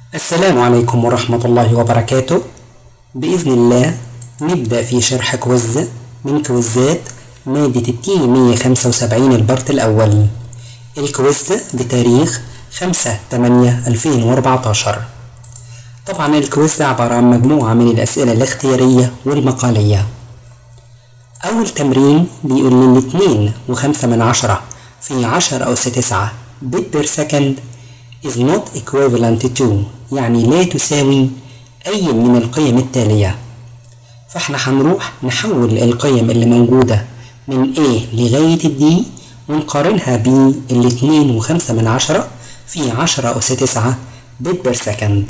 السلام عليكم ورحمة الله وبركاته بإذن الله نبدأ في شرح كويز من كويزات مادة التي 175 البارت الأول الكويز بتاريخ 5 8 2014 طبعا الكويز عبارة عن مجموعة من الأسئلة الاختيارية والمقالية أول تمرين بيقول لي الاتنين وخمسة من عشرة في عشر أس تسعة بت بير سكند is not equivalent to يعني لا تساوي أي من القيم التالية فاحنا هنروح نحول القيم اللي موجودة من A لغاية الدي ونقارنها بالاتنين وخمسة من عشرة في عشرة أس تسعة بت بير سكند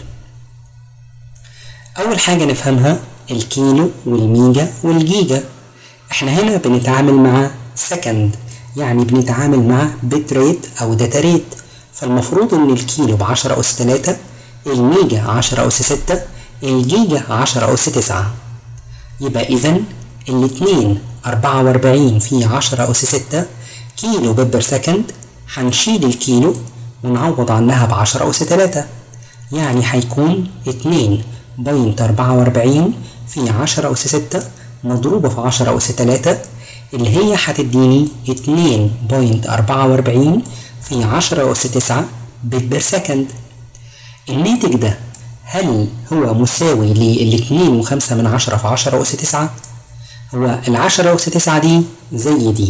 أول حاجة نفهمها الكيلو والميجا والجيجا احنا هنا بنتعامل مع سكند يعني بنتعامل مع بت ريت أو داتا ريت فالمفروض إن الكيلو بعشرة أس تلاتة الميجا عشرة أس ستة الجيجا عشرة أس تسعة يبقى إذا الاتنين أربعة وأربعين في عشرة أس ستة كيلو بت بير سكند هنشيل الكيلو ونعوض عنها بعشرة أس تلاتة يعني هيكون اتنين بوينت أربعة وأربعين في عشرة أس ستة مضروبة في عشرة أس تلاتة اللي هي هتديني اتنين بوينت أربعة وأربعين في عشرة أس تسعة بت بير سكند الناتج ده هل هو مساوي للاتنين وخمسة من عشرة في عشرة أس تسعة؟ هو العشرة أس تسعة دي زي دي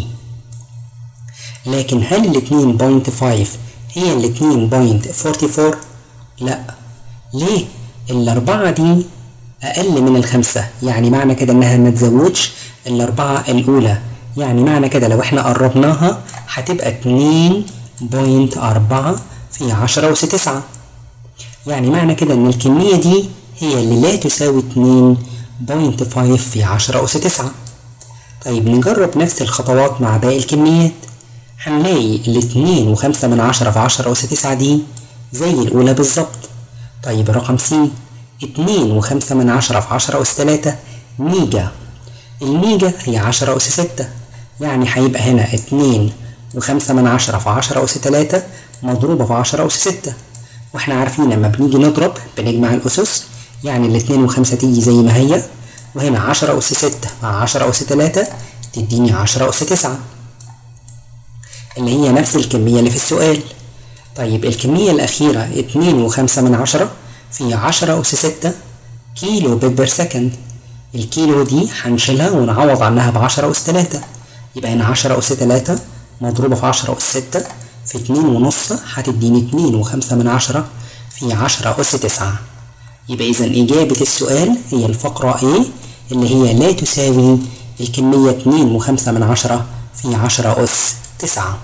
لكن هل الاتنين بوينت فايف هي الاتنين بوينت فورتي فور؟ لأ ليه؟ الأربعة دي أقل من الخمسة يعني معنى كده إنها ما تزودش الأربعة الأولى يعني معنى كده لو إحنا قربناها هتبقى اتنين بوينت أربعة في عشرة أس تسعة يعني معنى كده إن الكمية دي هي اللي لا تساوي اتنين بوينت فايف في عشرة أس تسعة طيب نجرب نفس الخطوات مع باقي الكميات هنلاقي الاتنين وخمسة من عشرة في عشرة أس تسعة دي زي الأولى بالظبط طيب رقم سي اتنين وخمسة من عشرة في عشرة أس تلاتة ميجا الميجا هي عشرة أس ستة يعني هيبقى هنا اتنين وخمسة من عشرة في عشرة أس تلاتة مضروبة في عشرة أس ستة واحنا عارفين لما بنيجي نضرب بنجمع الأسس يعني الاتنين وخمسة تيجي زي ما هي وهنا عشرة أس ستة مع عشرة أس تلاتة تديني عشرة أس تسعة اللي هي نفس الكمية اللي في السؤال طيب الكمية الأخيرة اتنين وخمسة من عشرة في عشرة أس ستة كيلو بت بير سكند الكيلو دي هنشيلها ونعوض عنها بعشرة أس تلاتة يبقى هنا عشرة أس تلاتة مضروبة في عشرة أس ستة في اتنين ونص هتديني اتنين وخمسة من عشرة في عشرة أس تسعة يبقى إذا إجابة السؤال هي الفقرة A اللي هي لا تساوي الكمية اتنين وخمسة من عشرة في عشرة أس تسعة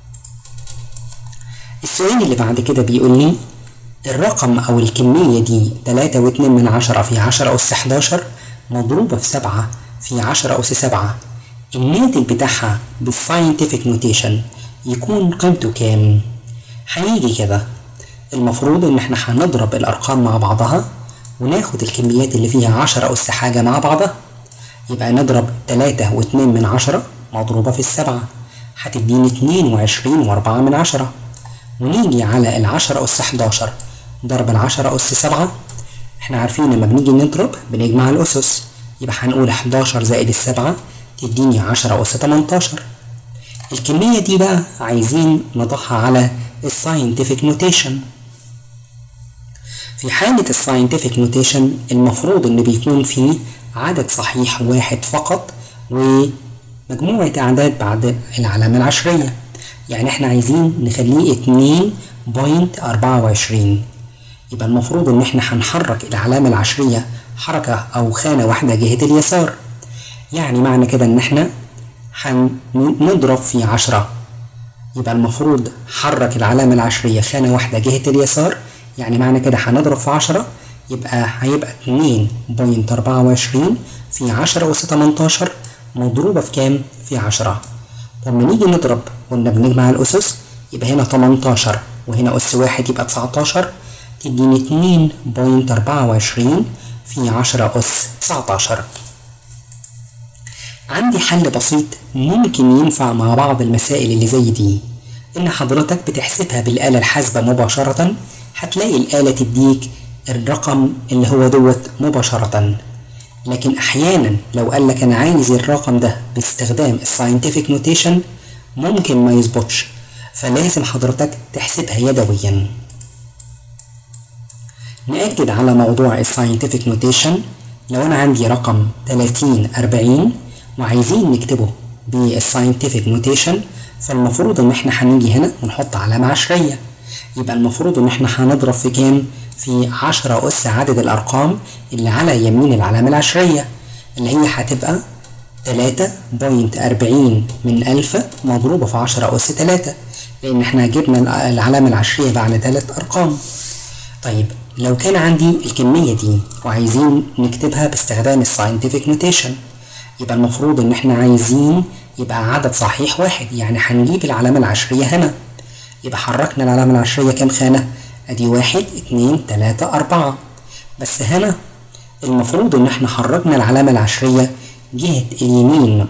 السؤال اللي بعد كده بيقول لي الرقم أو الكمية دي تلاتة واتنين من عشرة في عشرة أس حداشر مضروبة في سبعة في عشرة أس سبعة الناتج بتاعها بالساينتفك نوتيشن يكون قيمته كام؟ هيجي كده المفروض ان احنا هنضرب الارقام مع بعضها وناخد الكميات اللي فيها عشرة أس حاجة مع بعضها يبقى نضرب تلاتة واتنين من عشرة مضروبة في السبعة هتديني اتنين وعشرين وأربعة من عشرة ونيجي على العشرة أس حداشر ضرب العشرة أس سبعة احنا عارفين لما بنيجي نضرب بنجمع الأسس يبقى هنقول حداشر زائد السبعة تديني عشرة أس تمنتاشر الكمية دي بقى عايزين نضعها على الساينتفك نوتيشن في حالة الساينتفك نوتيشن المفروض ان بيكون فيه عدد صحيح واحد فقط ومجموعة أعداد بعد العلامة العشرية يعني احنا عايزين نخليه اتنين بوينت أربعة وعشرين يبقى المفروض ان احنا هنحرك العلامة العشرية حركة أو خانة واحدة جهة اليسار يعني معنى كده ان احنا هنضرب في عشرة يبقى المفروض حرك العلامة العشرية خانة واحدة جهة اليسار يعني معنى كده هنضرب في عشرة يبقى هيبقى اتنين بوينت أربعة وعشرين في عشرة أس تمنتاشر مضروبة في كام؟ في عشرة لما نيجي نضرب قلنا بنجمع الأسس يبقى هنا تمنتاشر وهنا أس واحد يبقى تسعتاشر تديني اتنين بوينت أربعة وعشرين في عشرة أس تسعتاشر عندي حل بسيط ممكن ينفع مع بعض المسائل اللي زي دي إن حضرتك بتحسبها بالآلة الحاسبة مباشرة هتلاقي الآلة تديك الرقم اللي هو دوت مباشرة لكن أحيانا لو قال لك أنا عايز الرقم ده باستخدام الساينتفك نوتيشن ممكن ما يظبطش فلازم حضرتك تحسبها يدويا نأكد على موضوع الساينتفك نوتيشن لو أنا عندي رقم 30 40 وعايزين نكتبه بالساينتفك نوتيشن فالمفروض إن إحنا هنيجي هنا ونحط علامة عشرية يبقى المفروض إن إحنا هنضرب في كام؟ في 10 أس عدد الأرقام اللي على يمين العلامة العشرية اللي هي هتبقى 3.40 من ألف مضروبة في 10 أس 3 لأن إحنا جبنا العلامة العشرية بعد ثلاث أرقام طيب لو كان عندي الكمية دي وعايزين نكتبها باستخدام الساينتفك نوتيشن يبقى المفروض إن إحنا عايزين يبقى عدد صحيح واحد يعني هنجيب العلامة العشرية هنا يبقى حركنا العلامة العشرية كام خانة؟ أدي واحد اتنين تلاتة أربعة بس هنا المفروض إن إحنا حركنا العلامة العشرية جهة اليمين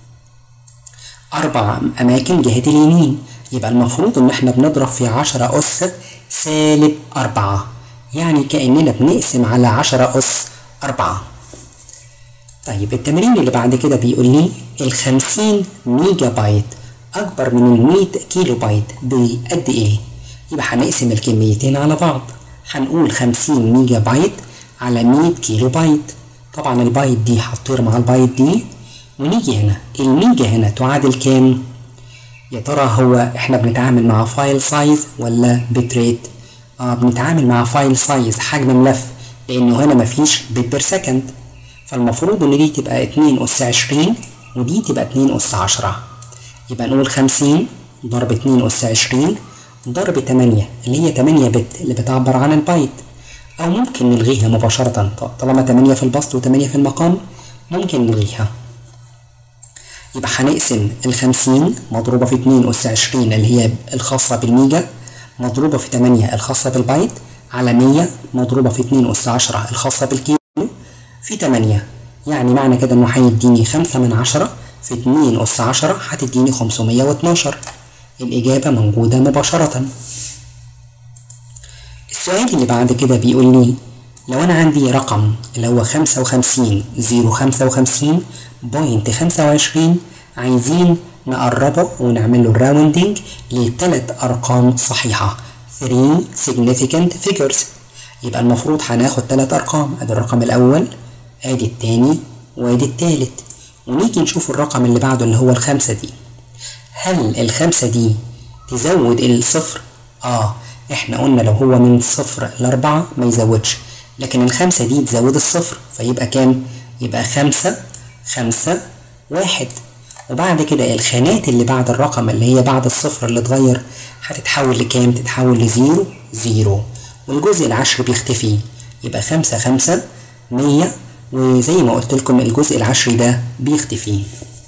أربع أماكن جهة اليمين يبقى المفروض إن إحنا بنضرب في عشرة أس سالب أربعة يعني كأننا بنقسم على عشرة أس أربعة طيب التمرين اللي بعد كده بيقول لي الخمسين ميجا بايت أكبر من المية كيلو بايت بقد إيه؟ يبقى هنقسم الكميتين على بعض هنقول خمسين ميجا بايت على مية كيلو بايت طبعا البايت دي هتطير مع البايت دي ونيجي هنا الميجا هنا تعادل كام؟ يا ترى هو احنا بنتعامل مع فايل سايز ولا بت ريت؟ اه بنتعامل مع فايل سايز حجم ملف لانه هنا مفيش بت بير سكند فالمفروض ان دي تبقى اتنين اس عشرين ودي تبقى اتنين اس عشرة يبقى نقول خمسين ضرب اتنين اس عشرين ضرب تمانية اللي هي تمانية بت اللي بتعبر عن البايت أو ممكن نلغيها مباشرة طالما تمانية في البسط وتمانية في المقام ممكن نلغيها يبقى هنقسم الخمسين مضروبة في اتنين أس عشرين اللي هي الخاصة بالميجا مضروبة في تمانية الخاصة بالبايت على مية مضروبة في اتنين أس عشرة الخاصة بالكيلو في تمانية يعني معنى كده إنه هيديني خمسة من عشرة في اتنين أس عشرة هتديني خمسمية واتناشر الإجابة موجودة مباشرة السؤال اللي بعد كده بيقول لي لو أنا عندي رقم اللي هو خمسة وخمسين زيرو خمسة وخمسين بوينت خمسة وعشرين عايزين نقربه ونعمل له راوندنج لتلات أرقام صحيحة 3 significant figures يبقى المفروض هناخد تلات أرقام أدي الرقم الأول أدي التاني وأدي التالت ونيجي نشوف الرقم اللي بعده اللي هو الخمسة دي هل الخمسة دي تزود الصفر؟ آه احنا قلنا لو هو من صفر لأربعة ما يزودش لكن الخمسة دي تزود الصفر فيبقى كام؟ يبقى خمسة خمسة واحد وبعد كده الخانات اللي بعد الرقم اللي هي بعد الصفر اللي اتغير هتتحول لكام؟ تتحول لزيرو زيرو والجزء العشر بيختفي يبقى خمسة خمسة مية وزي ما قلت لكم الجزء العشري ده بيختفي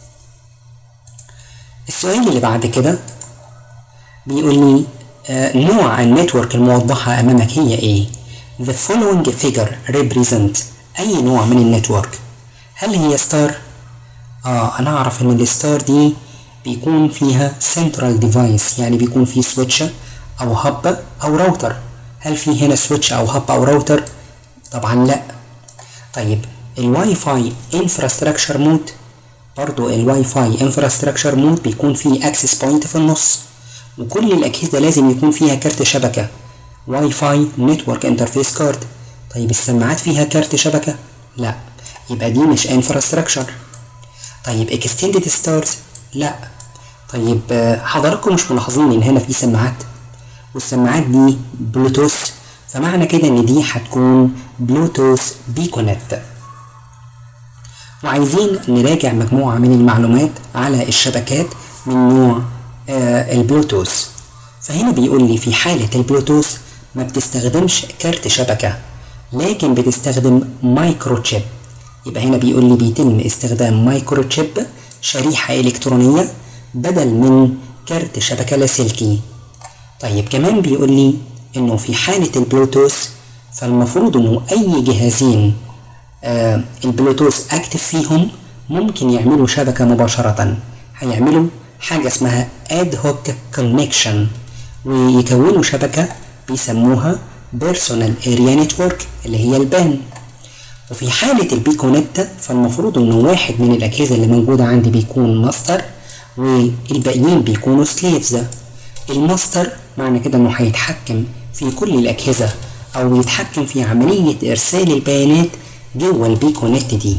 السؤال اللي بعد كده بيقول لي آه نوع النتورك الموضحة أمامك هي إيه؟ The following figure represent أي نوع من النتورك؟ هل هي ستار؟ آه أنا أعرف إن الستار دي بيكون فيها central device يعني بيكون في سويتش أو هب أو راوتر هل في هنا سويتش أو هب أو راوتر؟ طبعا لأ طيب الواي فاي انفراستراكشر مود برضو الواي فاي انفراستراكشر مود بيكون فيه اكسس بوينت في النص وكل الاجهزه لازم يكون فيها كارت شبكه واي فاي نتورك انترفيس كارد طيب السماعات فيها كارت شبكه لا يبقى دي مش انفراستراكشر طيب اكستندد ستارز لا طيب حضراتكم مش ملاحظين ان هنا في سماعات والسماعات دي بلوتوث فمعنى كده ان دي هتكون بلوتوث بيكونت وعايزين نراجع مجموعة من المعلومات على الشبكات من نوع آه البلوتوث فهنا بيقول لي في حالة البلوتوث ما بتستخدمش كارت شبكة لكن بتستخدم مايكرو تشيب يبقى هنا بيقول لي بيتم استخدام مايكرو تشيب شريحة إلكترونية بدل من كارت شبكة لاسلكي طيب كمان بيقول لي انه في حالة البلوتوث فالمفروض انه اي جهازين آه البلوتوث اكتف فيهم ممكن يعملوا شبكة مباشرة هيعملوا حاجة اسمها اد هوك كونكشن ويكونوا شبكة بيسموها بيرسونال اريا نتورك اللي هي البان وفي حالة البيكونيتا فالمفروض ان واحد من الاجهزة اللي موجودة عندي بيكون ماستر والباقيين بيكونوا سليفز الماستر معنى كده انه هيتحكم في كل الاجهزة او يتحكم في عملية ارسال البيانات جوه البيكونت دي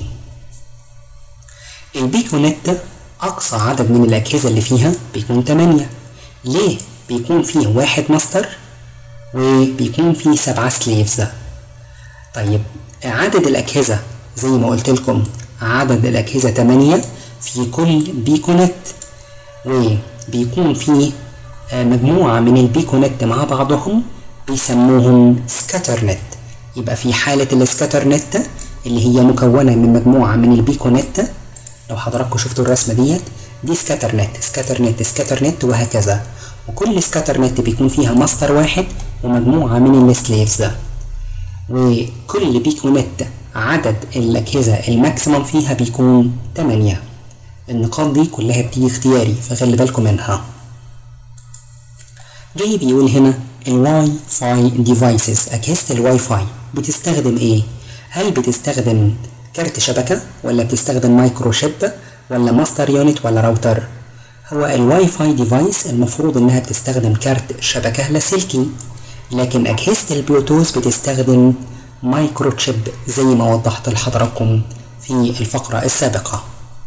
البيكونت اقصى عدد من الاجهزة اللي فيها بيكون 8 ليه بيكون فيه واحد ماستر وبيكون فيه سبعة سليفز طيب عدد الأجهزة زي ما قلت لكم عدد الأجهزة 8 في كل بيكونت وبيكون فيه مجموعة من البيكونت مع بعضهم بيسموهم سكاتر نت يبقى في حالة السكاتر نت اللي هي مكونة من مجموعة من البيكونت لو حضراتكم شفتوا الرسمة ديت دي سكاتر نت سكاتر نت سكاتر نت وهكذا وكل سكاتر نت بيكون فيها ماستر واحد ومجموعة من السليفز وكل بيكونت عدد الأجهزة الماكسيموم فيها بيكون 8 النقاط دي كلها بتيجي اختياري فخلي بالكم منها جاي بيقول هنا الواي فاي ديفايسز أجهزة الواي فاي بتستخدم ايه؟ هل بتستخدم كارت شبكة ولا بتستخدم مايكرو شيب ولا ماستر يونت ولا راوتر؟ هو الواي فاي ديفايس المفروض انها بتستخدم كارت شبكة لاسلكي لكن أجهزة البلوتوث بتستخدم مايكرو تشيب زي ما وضحت لحضراتكم في الفقرة السابقة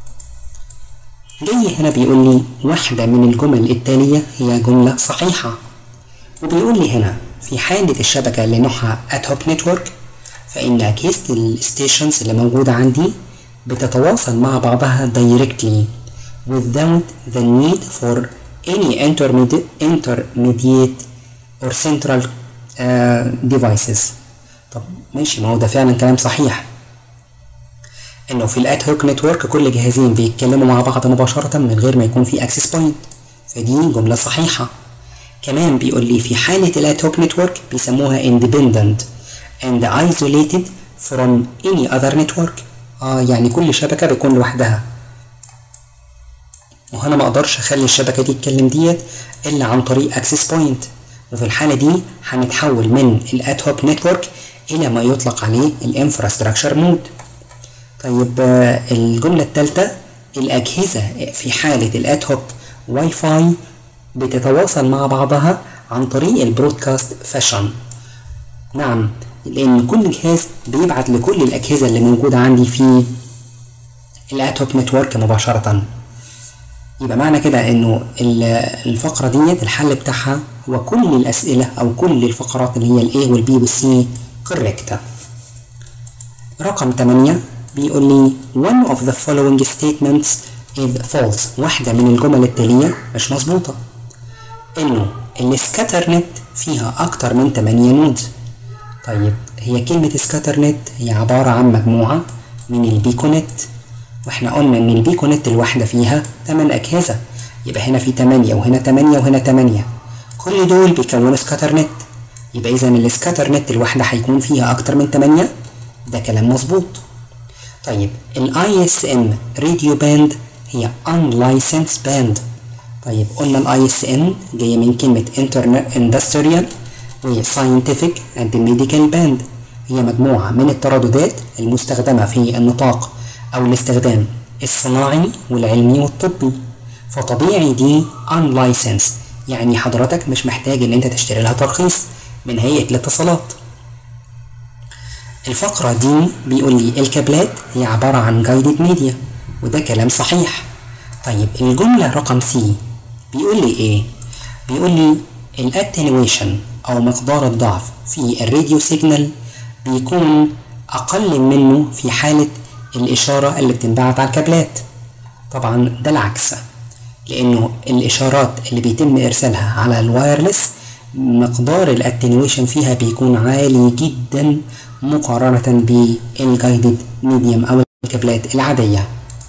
جاي هنا بيقول لي واحدة من الجمل التالية هي جملة صحيحة وبيقول لي هنا في حالة الشبكة اللي نوعها اتوب نتورك فإن أجهزة الستيشنز اللي موجودة عندي بتتواصل مع بعضها directly without the need for any intermediate, intermediate or central uh, devices طب ماشي ما هو ده فعلا كلام صحيح انه في الات هوك نتورك كل جهازين بيتكلموا مع بعض مباشرة من غير ما يكون في اكسس بوينت فدي جملة صحيحة كمان بيقول لي في حالة الات هوك نتورك بيسموها independent and isolated from any other network اه يعني كل شبكة بيكون لوحدها وهنا ما اقدرش اخلي الشبكة دي تتكلم ديت الا عن طريق اكسس بوينت وفي الحالة دي هنتحول من الات هوك نتورك الى ما يطلق عليه الانفراستراكشر مود طيب الجملة الثالثة الأجهزة في حالة الات هوك واي فاي بتتواصل مع بعضها عن طريق البرودكاست فاشن نعم لأن كل جهاز بيبعت لكل الأجهزة اللي موجودة عندي في الات هوك نتورك مباشرة يبقى معنى كده انه الفقرة ديت الحل بتاعها هو كل الأسئلة أو كل الفقرات اللي هي ال A وال B وال C correct رقم 8 بيقول لي one of the following statements is false واحدة من الجمل التالية مش مظبوطة انه السكاتر نت فيها اكتر من 8 نودز طيب هي كلمة سكاتر نت هي عبارة عن مجموعة من البيكونت واحنا قلنا ان البيكونت الواحدة فيها 8 اجهزة يبقى هنا في 8 وهنا 8 وهنا 8 كل دول بيكونوا سكاتر نت يبقى اذا السكاتر نت الواحدة هيكون فيها اكتر من 8 ده كلام مظبوط طيب الاي اس ام راديو باند هي unlicensed باند طيب قلنا الاي اس ام جايه من كلمه اندستريال وساينتفك اند ميديكال باند هي مجموعه من الترددات المستخدمه في النطاق او الاستخدام الصناعي والعلمي والطبي فطبيعي دي unlicensed يعني حضرتك مش محتاج ان انت تشتري لها ترخيص من هيئه الاتصالات الفقرة دي بيقول لي الكابلات هي عبارة عن جايدد ميديا وده كلام صحيح طيب الجملة رقم سي بيقول لي ايه بيقول لي الاتنويشن او مقدار الضعف في الراديو سيجنال بيكون اقل منه في حالة الاشارة اللي بتنبعت على الكابلات طبعا ده العكس لانه الاشارات اللي بيتم ارسالها على الوايرلس مقدار الاتنويشن فيها بيكون عالي جدا مقارنة بالجايدد ميديوم أو الكابلات العادية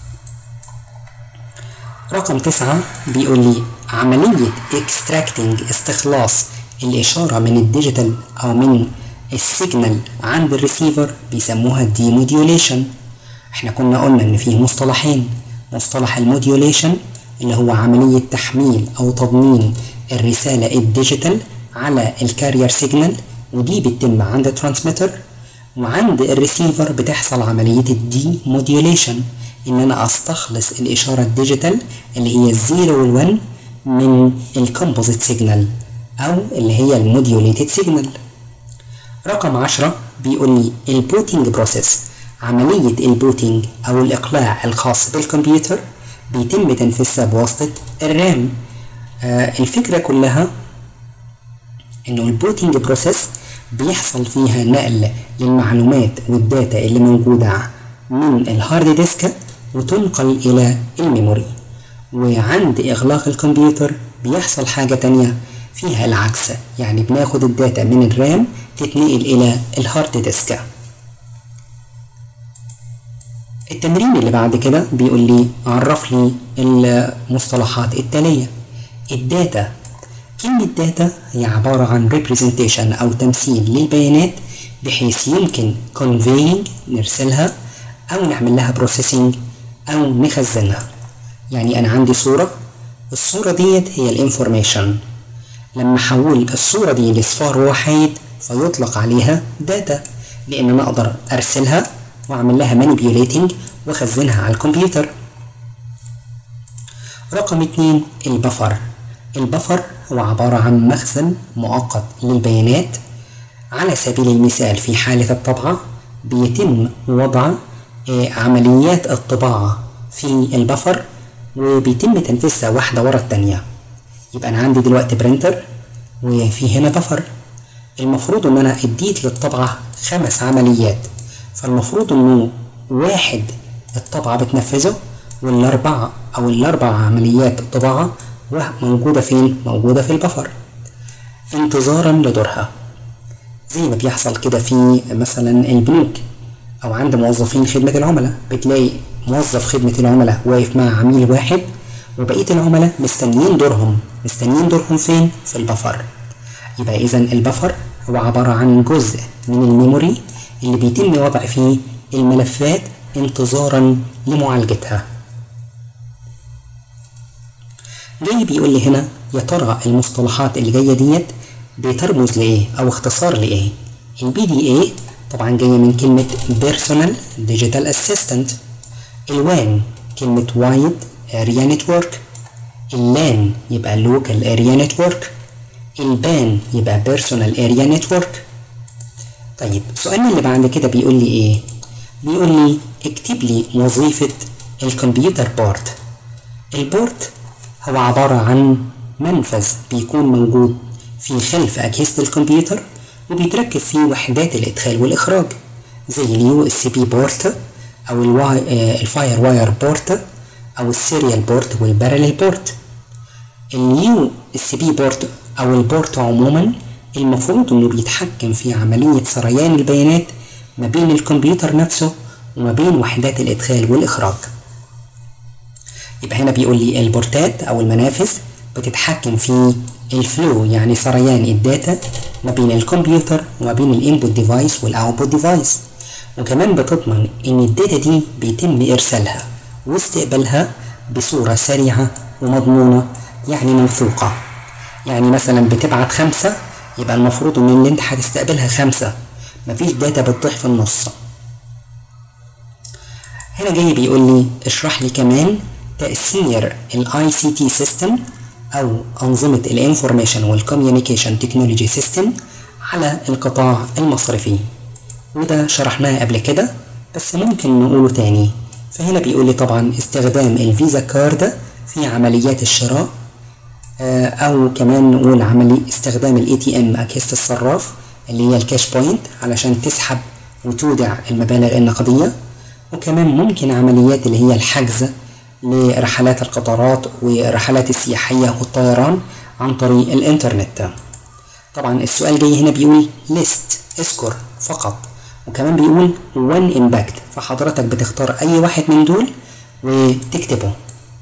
رقم تسعة بيقول لي عملية اكستراكتنج استخلاص الإشارة من الديجيتال أو من السيجنال عند الريسيفر بيسموها ديموديوليشن احنا كنا قلنا ان فيه مصطلحين مصطلح الموديوليشن اللي هو عملية تحميل أو تضمين الرسالة الديجيتال على الكارير سيجنال ودي بتتم عند الترانسميتر وعند الريسيفر بتحصل عملية الدي موديوليشن ان انا استخلص الاشارة الديجيتال اللي هي الزيرو والون من الكومبوزيت سيجنال او اللي هي الموديوليتد سيجنال رقم عشرة بيقول لي البوتينج بروسيس عملية البوتينج او الاقلاع الخاص بالكمبيوتر بيتم تنفيذها بواسطة الرام آه الفكرة كلها انه البوتينج بروسيس بيحصل فيها نقل للمعلومات والداتا اللي موجودة من الهارد ديسك وتنقل إلى الميموري وعند إغلاق الكمبيوتر بيحصل حاجة تانية فيها العكس يعني بناخد الداتا من الرام تتنقل إلى الهارد ديسك التمرين اللي بعد كده بيقول لي عرف لي المصطلحات التالية الداتا كلمة داتا هي عبارة عن representation أو تمثيل للبيانات بحيث يمكن conveying نرسلها أو نعمل لها processing أو نخزنها يعني أنا عندي صورة الصورة ديت هي الانفورميشن لما أحول الصورة دي لصفار وحيد فيطلق عليها داتا لأن أنا أقدر أرسلها وأعمل لها manipulating وأخزنها على الكمبيوتر رقم اتنين البفر البفر هو عبارة عن مخزن مؤقت للبيانات على سبيل المثال في حالة الطبعة بيتم وضع عمليات الطباعة في البفر وبيتم تنفيذها واحدة ورا التانية يبقى أنا عندي دلوقتي برينتر وفي هنا بفر المفروض إن أنا اديت للطبعة خمس عمليات فالمفروض إنه واحد الطبعة بتنفذه والأربعة أو الأربع عمليات طباعة موجودة فين؟ موجودة في البفر انتظارا لدورها زي ما بيحصل كده في مثلا البنوك أو عند موظفين خدمة العملاء بتلاقي موظف خدمة العملاء واقف مع عميل واحد وبقية العملاء مستنيين دورهم مستنيين دورهم فين؟ في البفر يبقى إذا البفر هو عبارة عن جزء من الميموري اللي بيتم وضع فيه الملفات انتظارا لمعالجتها جاي بيقول لي هنا يا ترى المصطلحات اللي جايه ديت بترمز لايه او اختصار لايه البي دي اي طبعا جايه من كلمه بيرسونال ديجيتال اسيستنت الوان كلمه وايد اريا نتورك اللان يبقى لوكال اريا نتورك البان يبقى بيرسونال اريا نتورك طيب سؤالنا اللي بعد كده بيقول لي ايه بيقول لي اكتب لي وظيفه الكمبيوتر بورت البورت هو عبارة عن منفذ بيكون موجود في خلف أجهزة الكمبيوتر وبيتركب فيه وحدات الإدخال والإخراج زي اليو اس بي بورت أو الواي الفاير واير بورت أو السيريال بورت والبارلل بورت اليو اس بي بورت أو البورت عموما المفروض إنه بيتحكم في عملية سريان البيانات ما بين الكمبيوتر نفسه وما بين وحدات الإدخال والإخراج يبقى هنا بيقول لي البورتات او المنافذ بتتحكم في الفلو يعني سريان الداتا ما بين الكمبيوتر وما بين الانبوت ديفايس والاوتبوت ديفايس وكمان بتضمن ان الداتا دي بيتم ارسالها واستقبالها بصورة سريعة ومضمونة يعني موثوقة يعني مثلا بتبعت خمسة يبقى المفروض ان اللي انت هتستقبلها خمسة مفيش داتا بتضيع في النص هنا جاي بيقول لي اشرح لي كمان تأثير الاي سي تي سيستم أو أنظمة الانفورميشن والكوميونيكيشن تكنولوجي سيستم على القطاع المصرفي وده شرحناه قبل كده بس ممكن نقوله تاني فهنا بيقول لي طبعا استخدام الفيزا كارد في عمليات الشراء أو كمان نقول عملي استخدام الاي تي ام أجهزة الصراف اللي هي الكاش بوينت علشان تسحب وتودع المبالغ النقدية وكمان ممكن عمليات اللي هي الحجز لرحلات القطارات والرحلات السياحية والطيران عن طريق الإنترنت طبعا السؤال جاي هنا بيقول list اذكر فقط وكمان بيقول one impact فحضرتك بتختار أي واحد من دول وتكتبه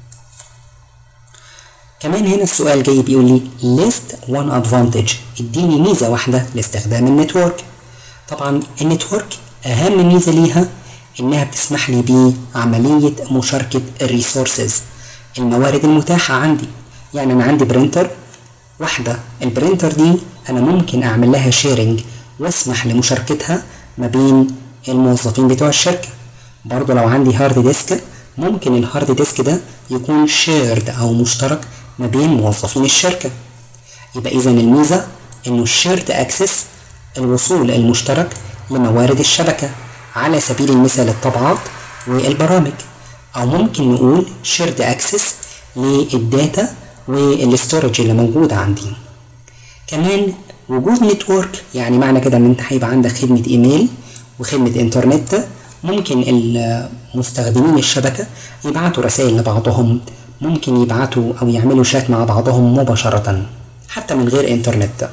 كمان هنا السؤال جاي بيقول لي list one advantage اديني ميزة واحدة لاستخدام النتورك طبعا النتورك أهم ميزة ليها إنها بتسمح لي بعملية مشاركة الريسورسز الموارد المتاحة عندي يعني أنا عندي برينتر واحدة البرينتر دي أنا ممكن أعمل لها شيرنج واسمح لمشاركتها ما بين الموظفين بتوع الشركة برضو لو عندي هارد ديسك ممكن الهارد ديسك ده يكون شيرد أو مشترك ما بين موظفين الشركة يبقى إذا الميزة إنه الشيرد أكسس الوصول المشترك لموارد الشبكة على سبيل المثال الطبعات والبرامج أو ممكن نقول شيرد أكسس للداتا والاستورج اللي موجودة عندي كمان وجود نتورك يعني معنى كده ان انت هيبقى عندك خدمة ايميل وخدمة انترنت ممكن المستخدمين الشبكة يبعتوا رسائل لبعضهم ممكن يبعتوا او يعملوا شات مع بعضهم مباشرة حتى من غير انترنت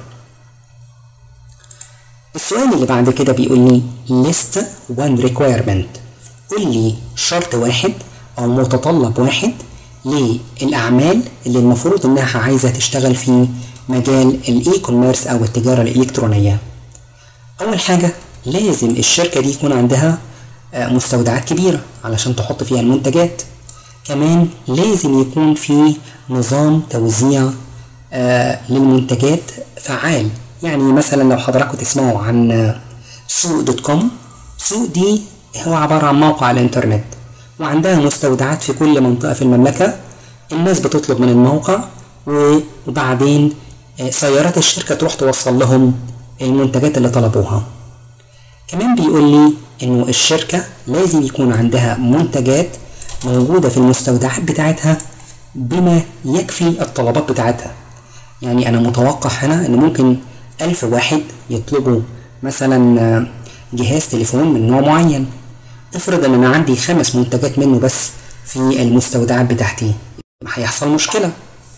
السؤال اللي بعد كده بيقول لي list one requirement قول لي شرط واحد او متطلب واحد للأعمال اللي المفروض إنها عايزة تشتغل في مجال الإي كوميرس أو التجارة الإلكترونية. أول حاجة لازم الشركة دي يكون عندها مستودعات كبيرة علشان تحط فيها المنتجات. كمان لازم يكون في نظام توزيع للمنتجات فعال يعني مثلا لو حضراتكم تسمعوا عن سوق دوت كوم سوق دي هو عبارة عن موقع على الإنترنت وعندها مستودعات في كل منطقة في المملكة الناس بتطلب من الموقع وبعدين سيارات الشركة تروح توصل لهم المنتجات اللي طلبوها كمان بيقول لي انه الشركة لازم يكون عندها منتجات موجودة في المستودعات بتاعتها بما يكفي الطلبات بتاعتها يعني انا متوقع هنا ان ممكن الف واحد يطلبوا مثلا جهاز تليفون من نوع معين افرض ان انا عندي خمس منتجات منه بس في المستودعات بتاعتي هيحصل مشكلة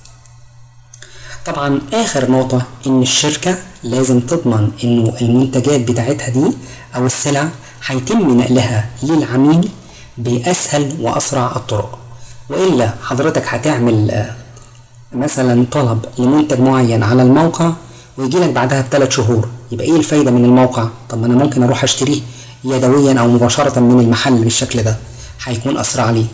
طبعا اخر نقطة ان الشركة لازم تضمن انه المنتجات بتاعتها دي او السلع هيتم نقلها للعميل باسهل واسرع الطرق والا حضرتك هتعمل مثلا طلب لمنتج معين على الموقع ويجيلك بعدها بثلاث شهور يبقى ايه الفايدة من الموقع طب ما انا ممكن اروح اشتريه يدويا او مباشرة من المحل بالشكل ده هيكون اسرع لي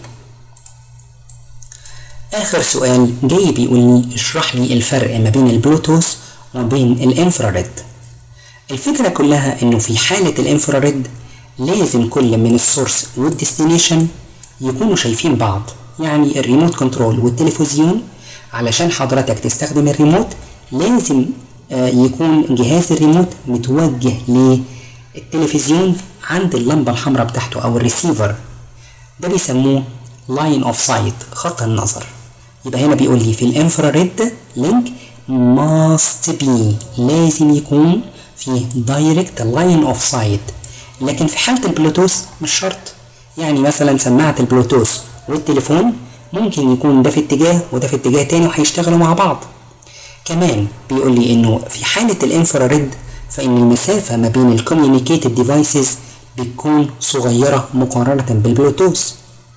اخر سؤال جاي بيقول لي اشرح لي الفرق ما بين البلوتوث وما بين الانفراريد الفكرة كلها انه في حالة الانفراريد لازم كل من السورس والديستنيشن يكونوا شايفين بعض يعني الريموت كنترول والتلفزيون علشان حضرتك تستخدم الريموت لازم يكون جهاز الريموت متوجه للتلفزيون عند اللمبة الحمراء بتاعته أو الريسيفر ده بيسموه لاين اوف سايت خط النظر يبقى هنا بيقول لي في الانفراريد لينك must be لازم يكون في دايركت لاين اوف سايت لكن في حالة البلوتوث مش شرط يعني مثلا سماعة البلوتوث والتليفون ممكن يكون ده في اتجاه وده في اتجاه تاني وهيشتغلوا مع بعض كمان بيقول لي انه في حالة الانفراريد فان المسافة ما بين الكوميونيكيتد ديفايسز بتكون صغيرة مقارنة بالبلوتوث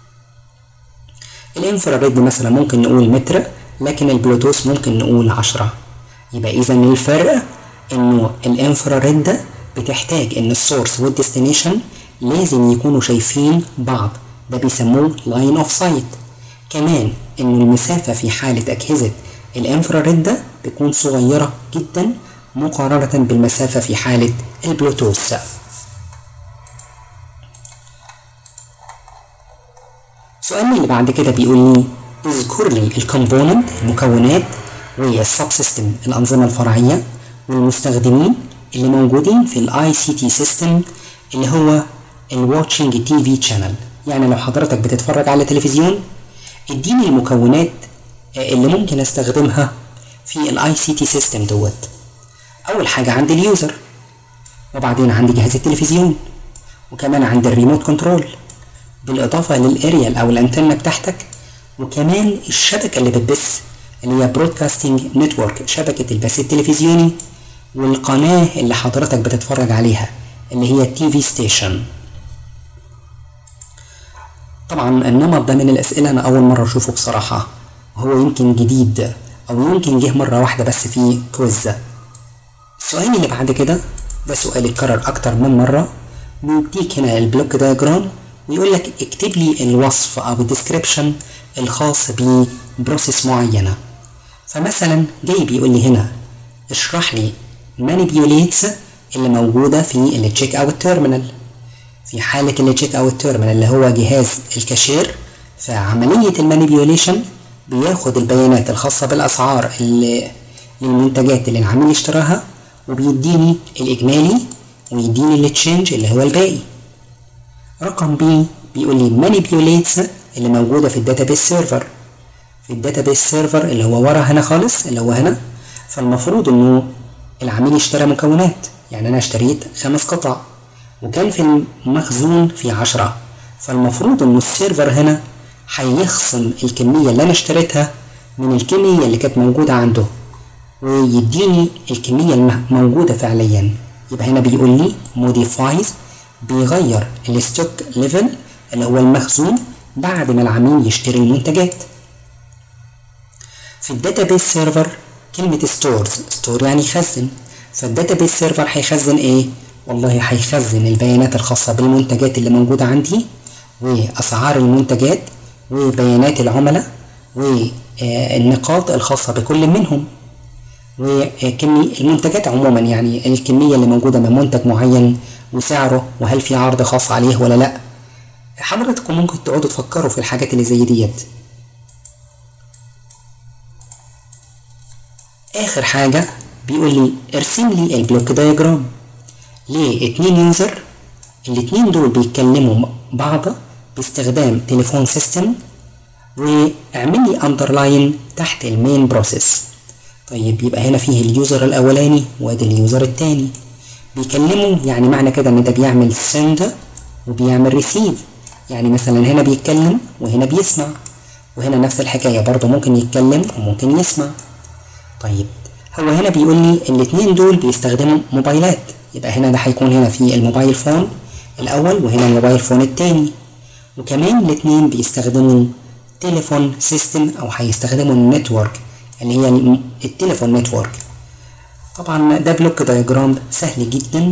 الانفراريد مثلا ممكن نقول متر لكن البلوتوث ممكن نقول عشرة يبقى اذا الفرق انه الانفراريد ده بتحتاج ان السورس والديستنيشن لازم يكونوا شايفين بعض ده بيسموه لاين اوف سايت كمان ان المسافة في حالة اجهزة الانفراريد ده بتكون صغيرة جدا مقارنة بالمسافة في حالة البلوتوث السؤال اللي بعد كده بيقول لي اذكر لي الكومبوننت المكونات والسب سيستم الانظمه الفرعيه والمستخدمين اللي موجودين في الاي سي تي سيستم اللي هو الواتشنج تي في شانل يعني لو حضرتك بتتفرج على تلفزيون اديني المكونات اللي ممكن استخدمها في الاي سي تي سيستم دوت اول حاجه عندي اليوزر وبعدين عندي جهاز التلفزيون وكمان عندي الريموت كنترول بالإضافة للأريال أو الأنتنة بتاعتك وكمان الشبكة اللي بتبث اللي هي برودكاستنج نتورك شبكة البث التلفزيوني والقناة اللي حضرتك بتتفرج عليها اللي هي التي في ستيشن طبعا النمط ده من الأسئلة أنا أول مرة أشوفه بصراحة هو يمكن جديد أو يمكن جه مرة واحدة بس في كويز السؤال اللي بعد كده ده سؤال اتكرر أكتر من مرة بيديك هنا البلوك دايجرام ويقول لك اكتب لي الوصف او الديسكريبشن الخاص ببروسيس معينه فمثلا جاي بيقول لي هنا اشرح لي manipulates اللي موجودة في التشيك اوت تيرمينال في حالة التشيك اوت تيرمينال اللي هو جهاز الكاشير فعملية المانيبيوليشن بياخد البيانات الخاصة بالأسعار اللي للمنتجات اللي العميل اشتراها وبيديني الإجمالي ويديني التشينج اللي هو الباقي رقم بي بيقول لي manipulates اللي موجودة في الداتابيس سيرفر في الداتابيس سيرفر اللي هو ورا هنا خالص اللي هو هنا فالمفروض انه العميل اشترى مكونات يعني انا اشتريت خمس قطع وكان في المخزون في عشرة فالمفروض انه السيرفر هنا هيخصم الكمية اللي انا اشتريتها من الكمية اللي كانت موجودة عنده ويديني الكمية الموجودة فعليا يبقى هنا بيقول لي modifies بيغير الستوك ليفل اللي هو المخزون بعد ما العميل يشتري المنتجات في الداتابيس سيرفر كلمة ستورز ستور يعني يخزن فالداتابيس سيرفر هيخزن ايه؟ والله هيخزن البيانات الخاصة بالمنتجات اللي موجودة عندي وأسعار المنتجات وبيانات العملاء والنقاط الخاصة بكل منهم وكمية المنتجات عموما يعني الكمية اللي موجودة من منتج معين وسعره وهل في عرض خاص عليه ولا لأ حضراتكم ممكن تقعدوا تفكروا في الحاجات اللي زي ديت آخر حاجة بيقول لي ارسم لي البلوك دايجرام لاتنين يوزر الاتنين دول بيتكلموا بعض باستخدام تليفون سيستم واعمل لي اندرلاين تحت المين بروسيس طيب يبقى هنا فيه اليوزر الاولاني وادي اليوزر التاني بيكلموا يعني معنى كده ان ده بيعمل سند وبيعمل ريسيف يعني مثلا هنا بيتكلم وهنا بيسمع وهنا نفس الحكاية برضه ممكن يتكلم وممكن يسمع طيب هو هنا بيقول لي الاتنين دول بيستخدموا موبايلات يبقى هنا ده هيكون هنا في الموبايل فون الاول وهنا الموبايل فون التاني وكمان الاتنين بيستخدموا تليفون سيستم او هيستخدموا النتورك اللي هي التليفون نتورك طبعا ده بلوك دايجرام سهل جدا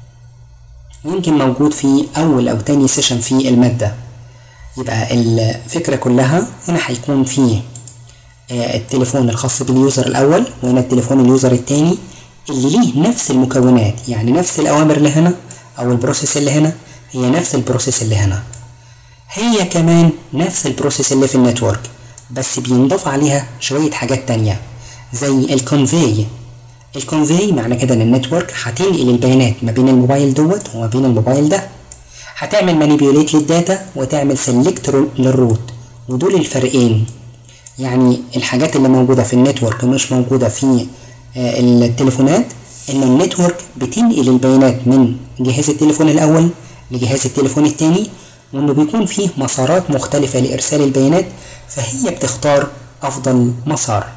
يمكن موجود في اول او تاني سيشن في المادة يبقى الفكرة كلها هنا هيكون فيه التليفون الخاص باليوزر الاول وهنا التليفون اليوزر التاني اللي ليه نفس المكونات يعني نفس الاوامر اللي هنا او البروسيس اللي هنا هي نفس البروسيس اللي هنا هي كمان نفس البروسيس اللي في النتورك بس بينضاف عليها شوية حاجات تانية زي الكونفي الكونفي معنى كده ان النتورك هتنقل البيانات ما بين الموبايل دوت وما بين الموبايل ده هتعمل مانيبيوليت للداتا وتعمل سيلكت للروت ودول الفرقين يعني الحاجات اللي موجودة في النتورك مش موجودة في التليفونات ان النتورك بتنقل البيانات من جهاز التليفون الاول لجهاز التليفون التاني وانه بيكون فيه مسارات مختلفة لارسال البيانات فهي بتختار افضل مسار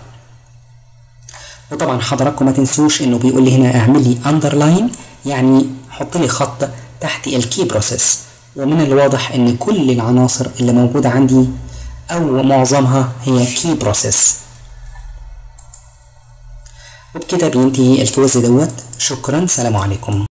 وطبعا حضراتكم ما تنسوش انه بيقول لي هنا اعمل لي اندرلاين يعني حط لي خط تحت الكي بروسيس ومن الواضح ان كل العناصر اللي موجودة عندي او معظمها هي كي بروسيس وبكده بينتهي الكويز دوت شكرا سلام عليكم